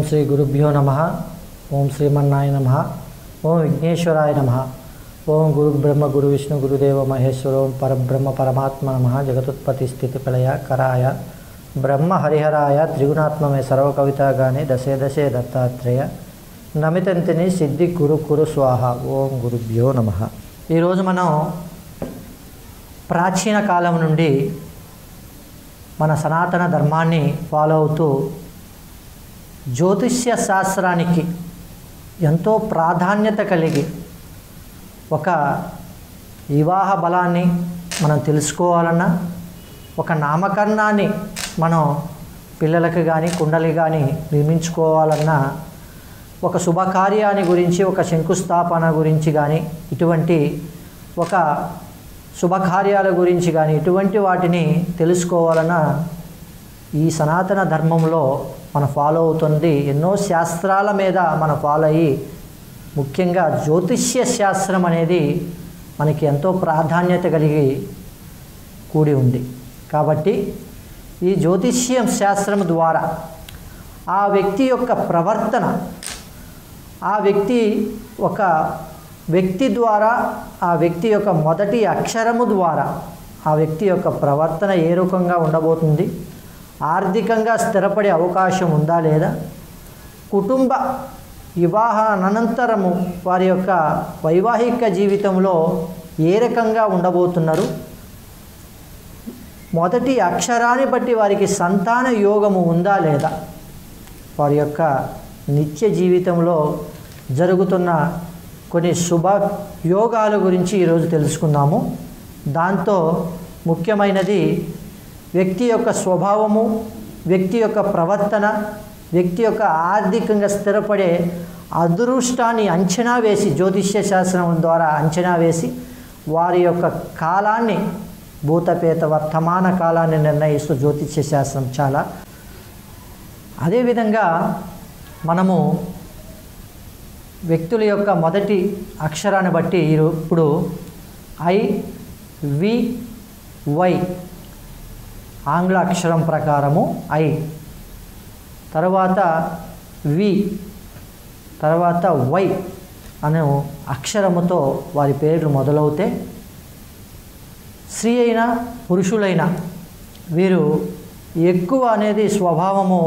శ్రీ గురుభ్యో నమ ఓం శ్రీమన్నాయ నమ ఓం విఘ్నేశ్వరాయ నమ ఓం గురు బ్రహ్మ గురు విష్ణు గురుదేవ మహేశ్వర ఓం పరబ్రహ్మ పరమాత్మ నమ జగతుత్పత్తి స్థితి ప్రళయ కరాయ బ్రహ్మ హరిహరాయ త్రిగుణాత్మమే సర్వకవితాగానే దశే దశే దత్తాత్రేయ నమితంతిని సిద్ధి గురు కురు స్వాహ ఓం గురుభ్యో నమ ఈరోజు మనం ప్రాచీన కాలం నుండి మన సనాతన ధర్మాన్ని ఫాలో అవుతూ జ్యోతిష్య శాస్త్రానికి ఎంతో ప్రాధాన్యత కలిగి ఒక వివాహ బలాన్ని మనం తెలుసుకోవాలన్నా ఒక నామకరణాన్ని మనం పిల్లలకు కానీ కుండలి కానీ నిర్మించుకోవాలన్నా ఒక శుభకార్యాన్ని గురించి ఒక శంకుస్థాపన గురించి కానీ ఇటువంటి ఒక శుభకార్యాల గురించి కానీ ఇటువంటి వాటిని తెలుసుకోవాలన్నా ఈ సనాతన ధర్మంలో మనం ఫాలో అవుతుంది ఎన్నో శాస్త్రాల మీద మనం ఫాలో అయ్యి ముఖ్యంగా జ్యోతిష్య శాస్త్రం అనేది మనకి ఎంతో ప్రాధాన్యత కలిగి కూడి ఉంది కాబట్టి ఈ జ్యోతిష్య శాస్త్రం ద్వారా ఆ వ్యక్తి యొక్క ప్రవర్తన ఆ వ్యక్తి ఒక వ్యక్తి ద్వారా ఆ వ్యక్తి యొక్క మొదటి అక్షరము ద్వారా ఆ వ్యక్తి యొక్క ప్రవర్తన ఏ రకంగా ఉండబోతుంది ఆర్థికంగా స్థిరపడే అవకాశం ఉందా లేదా కుటుంబ వివాహ అనంతరము వారి యొక్క వైవాహిక జీవితంలో ఏ రకంగా ఉండబోతున్నారు మొదటి అక్షరాన్ని బట్టి వారికి సంతాన యోగము ఉందా లేదా వారి యొక్క నిత్య జీవితంలో జరుగుతున్న కొన్ని శుభ యోగాల గురించి ఈరోజు తెలుసుకుందాము దాంతో ముఖ్యమైనది వ్యక్తి యొక్క స్వభావము వ్యక్తి యొక్క ప్రవర్తన వ్యక్తి యొక్క ఆర్థికంగా స్థిరపడే అదృష్టాన్ని అంచనా వేసి జ్యోతిష్య శాస్త్రం ద్వారా అంచనా వేసి వారి యొక్క కాలాన్ని భూతపేత వర్తమాన కాలాన్ని నిర్ణయిస్తూ జ్యోతిష్య శాస్త్రం చాలా అదేవిధంగా మనము వ్యక్తుల యొక్క మొదటి అక్షరాన్ని బట్టి ఈరో- ఇప్పుడు ఐ వి వై ఆంగ్ల అక్షరం ప్రకారము ఐ తర్వాత వి తర్వాత వై అనే అక్షరముతో వారి పేర్లు మొదలవుతే స్త్రీ అయినా పురుషులైనా వీరు ఎక్కువ అనేది స్వభావము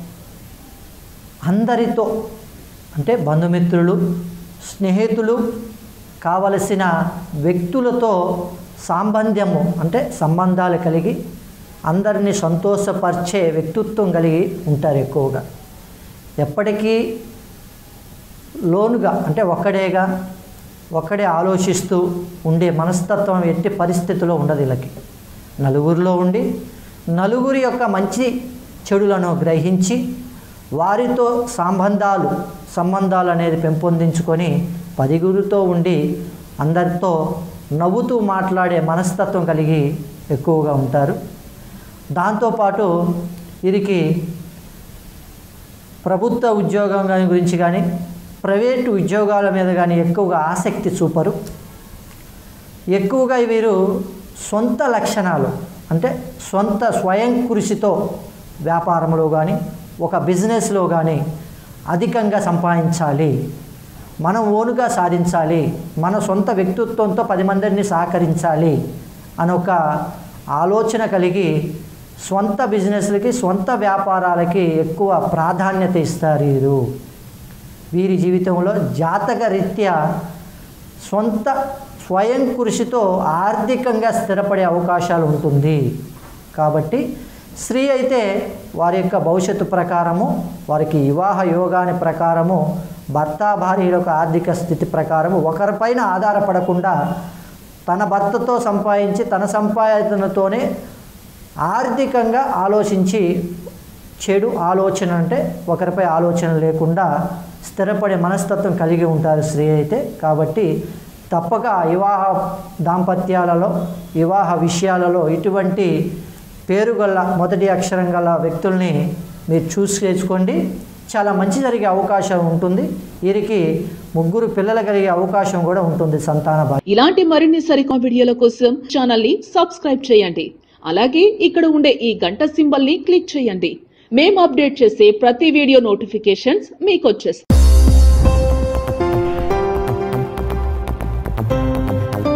అందరితో అంటే బంధుమిత్రులు స్నేహితులు కావలసిన వ్యక్తులతో సాంబంధ్యము అంటే సంబంధాలు కలిగి అందరినీ సంతోషపరిచే వ్యక్తిత్వం కలిగి ఉంటారు ఎక్కువగా ఎప్పటికీ లోనుగా అంటే ఒక్కడేగా ఒక్కడే ఆలోచిస్తూ ఉండే మనస్తత్వం ఎట్టి పరిస్థితిలో ఉండదు వీళ్ళకి నలుగురిలో ఉండి నలుగురి యొక్క మంచి చెడులను గ్రహించి వారితో సంబంధాలు సంబంధాలు అనేది పెంపొందించుకొని పదిగురితో ఉండి అందరితో నవ్వుతూ మాట్లాడే మనస్తత్వం కలిగి ఎక్కువగా ఉంటారు దాంతోపాటు వీరికి ప్రభుత్వ ఉద్యోగం గాని గురించి కానీ ప్రైవేటు ఉద్యోగాల మీద కానీ ఎక్కువగా ఆసక్తి చూపరు ఎక్కువగా వీరు సొంత లక్షణాలు అంటే సొంత స్వయం కృషితో వ్యాపారంలో కానీ ఒక బిజినెస్లో కానీ అధికంగా సంపాదించాలి మనం ఓనుగా సాధించాలి మన సొంత వ్యక్తిత్వంతో పది మందిని సహకరించాలి అని ఒక ఆలోచన కలిగి సొంత బిజినెస్లకి సొంత వ్యాపారాలకి ఎక్కువ ప్రాధాన్యత ఇస్తారు వీరు వీరి జీవితంలో జాతక రీత్యా సొంత స్వయం కృషితో ఆర్థికంగా స్థిరపడే అవకాశాలు ఉంటుంది కాబట్టి స్త్రీ అయితే వారి యొక్క భవిష్యత్తు ప్రకారము వారికి వివాహ యోగాని ప్రకారము భర్త భార్య యొక్క ఆర్థిక స్థితి ప్రకారము ఒకరిపైన ఆధారపడకుండా తన భర్తతో సంపాదించి తన సంపాదనతోనే ఆర్థికంగా ఆలోచించి చెడు ఆలోచన అంటే ఒకరిపై ఆలోచన లేకుండా స్థిరపడే మనస్తత్వం కలిగి ఉంటారు స్త్రీ అయితే కాబట్టి తప్పక వివాహ దాంపత్యాలలో వివాహ విషయాలలో ఇటువంటి పేరు గల మొదటి అక్షరం గల వ్యక్తుల్ని మీరు చూసి చేసుకోండి చాలా మంచి జరిగే అవకాశం ఉంటుంది వీరికి ముగ్గురు పిల్లలు కలిగే అవకాశం కూడా ఉంటుంది సంతాన భాగ్యం ఇలాంటి మరిన్ని సరికొత్త వీడియోల కోసం ఛానల్ ని సబ్స్క్రైబ్ చేయండి అలాగే ఇక్కడ ఉండే ఈ గంట సింబల్ ని క్లిక్ చేయండి మేము అప్డేట్ చేసే ప్రతి వీడియో నోటిఫికేషన్స్ మీకు వచ్చేస్తాయి